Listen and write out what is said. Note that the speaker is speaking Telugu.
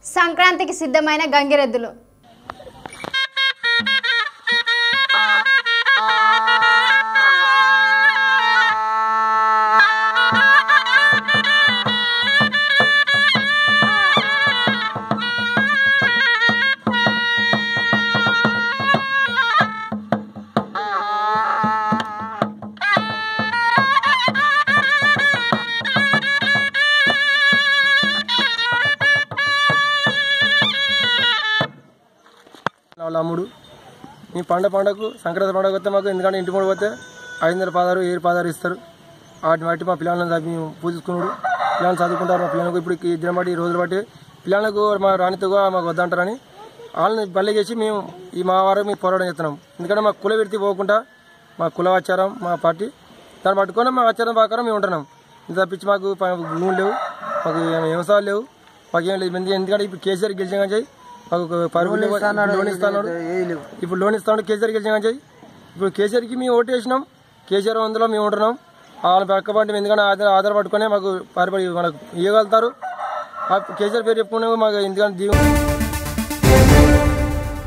సంక్రాంతికి సిద్ధమైన గంగిరెద్దులు వాళ్ళ అమ్ముడు మీ పండ పండగకు సంక్రాంతి పండుగ వస్తే మాకు ఎందుకంటే ఇంటి మూడు పోతే ఐదు వందల పదారు ఏడు పదారు ఇస్తారు వాటిని బట్టి మా పిల్లలను చదివి మేము పూజించుకున్నాడు పిల్లలు చదువుకుంటారు మా పిల్లలకు ఇప్పుడు ఈ దినం బట్టి ఈ రోజులు బట్టి పిల్లలకు మా రాణితోగా మాకు వద్దంటారని వాళ్ళని బల్లె చేసి మేము ఈ మా వారు మేము పోరాటం చేస్తున్నాం ఎందుకంటే మా కుల విడితి పోకుండా మా కుల ఆచారం మా పార్టీ దాన్ని పట్టుకొని మా ఆచారం ప్రకారం మేము ఉంటున్నాం ఇంత తప్పించి మాకు ప- భూములు లేవు మాకు ఏం- వ్యవసాయాలు లేవు మాకు ఏం లేదు ఎందుకంటే- ఎందుకంటే ఇప్పుడు కేసీఆర్ గెలిచిన కానీ మాకు ఒక పరువులు లేవు. లోన్ ఇస్తాను ఇప్పుడు లోన్ ఇస్తాను కేసీఆర్ గెలిచిన కానీ ఇప్పుడు కేసీఆర్కి మేము ఓటు వేసినాం కేసీఆర్ అందులో మేము ఉంటున్నాం వాళ్ళ పక్కపడి ఎందుకంటే ఆధార ఆధార పట్టుకొని మాకు పారిపడి మనకు ఇవ్వగలుగుతారు ఆ కేసీఆర్ పేరు చెప్పుకునే మాకు ఎందుకంటే దిగు